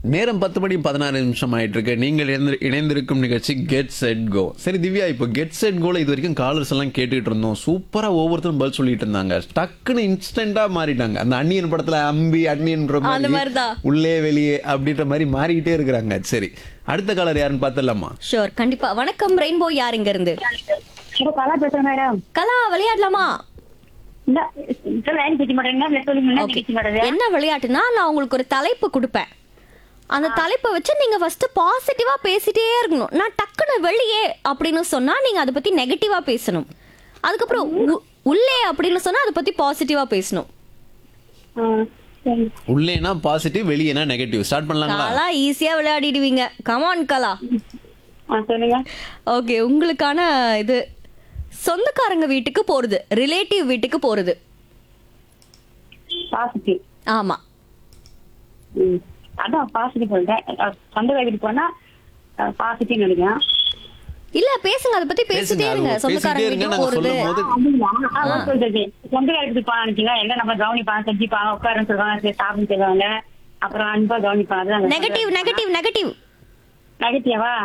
நேரம் பத்து மணி பதினாறு நிமிஷம் ஆயிட்டு இருக்கு நீங்கள் இணைந்து- இணைந்திருக்கும் நிகழ்ச்சி கெட் செட் கோ சரி திவ்யா இப்போ கெட் செட் கோல இது வரைக்கும் காலர்ஸ் எல்லாம் கேட்டுட்டு இருந்தோம் சூப்பரா ஒவ்வொருத்தரும் பதில் சொல்லிட்டு இருந்தாங்க டக்குன்னு இன்ஸ்டன்டா மாறிட்டாங்க அந்த அன்னியன் படத்துல அம்பி அன்னியன்ற அந்த மாதிரி மாதிரிதான். உள்ளே வெளியே அப்படின்ற மாதிரி மாறிக்கிட்டே இருக்கிறாங்க சரி அடுத்த காலர் யாருன்னு பார்த்தலாமா ஷோர் கண்டிப்பா வணக்கம் ரெயின்போ யார் இங்க இருந்து ஹலோ கலா பேசுறேன் மேடம் கலா விளையாடலாமா இந்த இந்த லைன் பேச மாட்டேங்க நெட் சொல்லுங்க Okay. பேச மாட்டேங்க என்ன விளையாட்டுனா நான் உங்களுக்கு ஒரு தலைப்பு கொடுப்பேன் அந்த தலைப்பை வச்சு நீங்க ஃபர்ஸ்ட் பாசிட்டிவா பேசிட்டே இருக்கணும் நான் டக்குன்னு வெளியே அப்படின்னு சொன்னா நீங்க அதை பத்தி நெகட்டிவா பேசணும் அதுக்கப்புறம் உ- உள்ளே அப்படின்னு சொன்னா அதை பத்தி பாசிட்டிவா பேசணும் சரி உள்ளேனா பாசிட்டிவ் வெளியேனா நெகட்டிவ் ஸ்டார்ட் பண்ணலாங்களா கலா ஈஸியா விளையாடிடுவீங்க கமான் கலா ஆ சொல்லுங்க ஓகே உங்களுக்கான இது சொந்தக்காரங்க வீட்டுக்கு போறது ரிலேட்டிவ் வீட்டுக்கு போறது பாசிட்டிவ் ஆமா ம் அதான் பாசிட்டிவ் சொல்றேன் அஹ் சொந்த வீட்டுக்கு போனா பாசிட்டிவ் நினைக்கிறேன் இல்ல பேசுங்க அதை பத்தி பேசிட்டே பேசுங்க, இருங்க அது சொந்தக்காரங்க பேசிட்டே இருங்க, வீட்டுக்கு நாங்க போறது சொல்லும் போது அப்படிங்களா? ஆ, ஓகே, ஓகே, ஓகே. சொந்த வீட்டுக்கு போனா நினைச்சீங்க எல்லாம் நம்ம கவனிப்பாங்க செஞ்சுப்பாங்க உட்காருன்னு சொல்லுவாங்க சரி சாப்பிட்டு சொல்லுவாங்க அப்புறம் அன்பா கவனிப்பாங்க அதுதான் நெகட்டிவ் நெகட்டிவ் நெகட்டிவ் நெகட்டிவா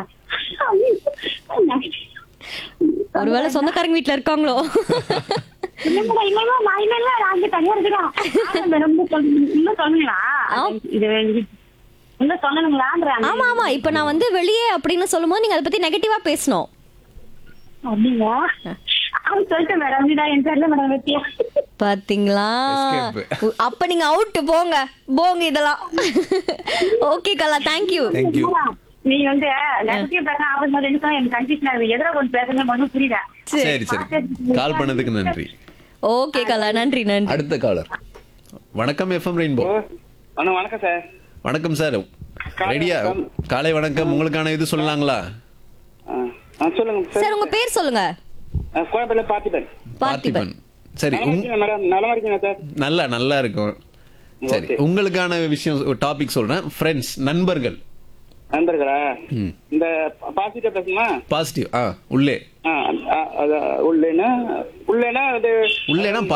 ஒருவேளை சொந்தக்காரங்க வீட்ல இருக்காங்களோ இல்லைங்க, இல்லைங்க, நான் இல்லைங்க, நான் அங்க தனியா இருக்கிறேன். ஆமா, மேடம், இன்னும் சொல்லு- இன்னும் சொல்லுங்களா? இது இது- இன்னும் சொல்லணுங்களான்றேன். ஆமா ஆமா இப்ப நான் வந்து வெளியே அப்படின்னு சொல்லும்போது நீங்க அதை பத்தி நெகட்டிவா பேசணும் அப்படிங்களா? அது சொல்லிட்டேன் மேடம், இதுதான் என் பேர்ல மேடம் வெட்டியா. பாத்தீங்களா Escape. உ- அப்ப நீங்க அவுட் போங்க போங்க இதெல்லாம் ஓகே கலா தேங்க்யூ தேங்க்யூ நீங்க வந்து negative பேச ஆபத்து மாதிரி எனக்கு எனக்கு confusion ஆகுது. எதிரா கொஞ்சம் பேசுங்க ஒண்ணும் புரியல சரி சரி கால் பண்ணதுக்கு நன்றி ஓகே கலா நன்றி நன்றி அடுத்த காலர் வணக்கம் எஃப்எம் ரெயின்போ அண்ணா வணக்கம் சார் வணக்கம் சார் காலை ரெடியா வணக்கம். காலை வணக்கம் உங்களுக்கான இது சொல்லலாங்களா ஆ, ஆ, சொல்லுங்க சார் சார் உங்க பேர் சொல்லுங்க ஆ, கோயம்பேடுல பார்த்திபன் பார்த்திபன் சரி நல்லா உங்- இருக்கீங்க மேடம் நல்லா இருக்கீங்க சார் நல்லா நல்லா இருக்கும் சரி Okay. உங்களுக்கான விஷயம் டாபிக் சொல்றேன் ஃப்ரெண்ட்ஸ் நண்பர்கள் நண்பர்களா ம். இந்த பாசிட்டிவ் பேசுமா பாசிட்டிவ் ஆ உள்ளே ஆ, ஆ, அது உள்ளேன்னா உள்ளேன்னா அது உள்ளேனா